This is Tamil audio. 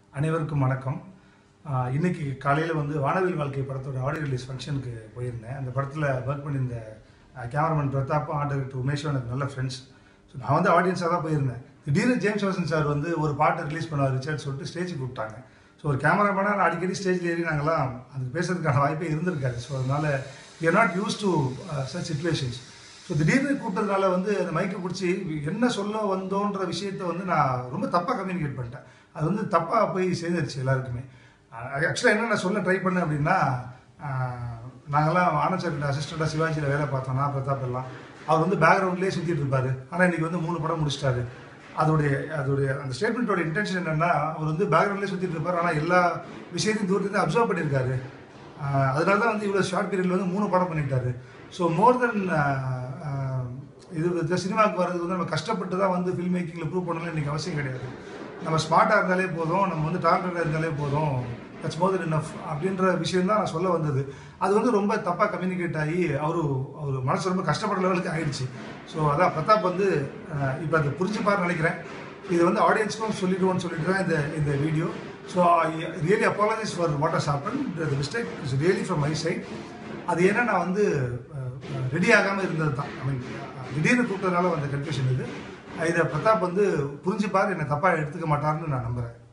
அனைவருக்கும் வணக்கம் ஆஹ் இன்னைக்கு காலையில் வந்து வானவில் வாழ்க்கை படத்தோட ஆடியோ ரிலீஸ் ஃபங்க்ஷனுக்கு போயிருந்தேன் அந்த படத்தில் ஒர்க் பண்ணியிருந்த கேமராமேன் பிரதாப்பும் ஆர்ட் டைரக்டர் உமேஷும் எனக்கு நல்ல ஃப்ரெண்ட்ஸ் ஸோ நான் வந்து ஆடியன்ஸாக தான் போயிருந்தேன் திடீர்னு ஜேம்ஸ் வாசன் சார் வந்து ஒரு பாட்டை ரிலீஸ் பண்ணுவார் ரிச்சர்ட் சொல்லிட்டு ஸ்டேஜுக்கு கூப்பிட்டாங்க ஸோ ஒரு கேமராமேனாக நான் அடிக்கடி ஸ்டேஜில் ஏறி நாங்களாம் அதுக்கு பேசுறதுக்கான வாய்ப்பே இருந்திருக்காது ஸோ அதனால we are not use to such situations so திடீர்னு கூப்பிட்டதுனால வந்து அந்த மைக்கை பிடிச்சி என்ன சொல்ல வந்தோன்ற விஷயத்த வந்து நான் ரொம்ப தப்பாக கம்யூனிகேட் பண்ணிட்டேன் அது வந்து தப்பாக போய் சேர்ந்துருச்சு எல்லாருக்குமே ஆக்சுவலாக என்ன நான் சொல்ல ட்ரை பண்ணேன் அப்படின்னா ஆஹ், நாங்கெல்லாம் ஆனந்த் அசிஸ்டண்டாக சிவாஜியில் வேலை பார்த்தோம் நான் பிரதாப் எல்லாம் அவர் வந்து பேக்ரவுண்ட்லேயே சுற்றிட்டு இருப்பார் ஆனால் இன்னைக்கு வந்து மூணு படம் முடிச்சிட்டாரு அதோடைய அதோடைய அந்த ஸ்டேட்மெண்ட்டோட இன்டென்ஷன் என்னன்னா அவர் வந்து பேக்ரவுண்ட்லேயே சுற்றிட்டு இருப்பார் ஆனால் எல்லா விஷயத்தையும் தூரத்துலேருந்து அப்சர்வ் பண்ணியிருக்காரு ஆஹ் அதனால தான் வந்து இவ்வளோ ஷார்ட் பீரியட்ல வந்து மூணு படம் பண்ணிட்டாரு ஸோ மோர் தென் இது இந்த சினிமாவுக்கு வர்றது வந்து நம்ம கஷ்டப்பட்டு தான் வந்து ஃபில்ம் மேக்கிங்கில் ப்ரூவ் பண்ணணும்னு இன்னைக்கு அவசியம் கிடையாது நம்ம ஸ்மார்ட்டாக இருந்தாலே போதும் நம்ம வந்து டேலண்டடாக இருந்தாலே போதும் தட்ஸ் மோர் தென் இனஃப் அப்படின்ற விஷயம் தான் நான் சொல்ல வந்தது அது வந்து ரொம்ப தப்பாக கம்யூனிகேட் ஆகி அவரு அவர் மனசு ரொம்ப கஷ்டப்படுற லெவலுக்கு ஆயிடுச்சு ஸோ அதான் பிரதாப் வந்து இப்போ அதை புரிஞ்சுப்பாருன்னு நினைக்கிறேன் இது வந்து ஆடியன்ஸ்க்கும் சொல்லிடுவோம்னு சொல்லிட்டு தான் இந்த இந்த video so really apologies for what has happen the mistake is really from my side அது ஏன்னா நான் வந்து ரெடி ஆகாமல் இருந்தது தான் ஐ மீன் திடீர்னு கூப்பிட்டதுனால வந்த கன்ஃபியூஷன் இது இதை பிரதாப் வந்து புரிஞ்சுப்பார் என்னை தப்பாக எடுத்துக்க மாட்டாருன்னு நான் நம்புகிறேன்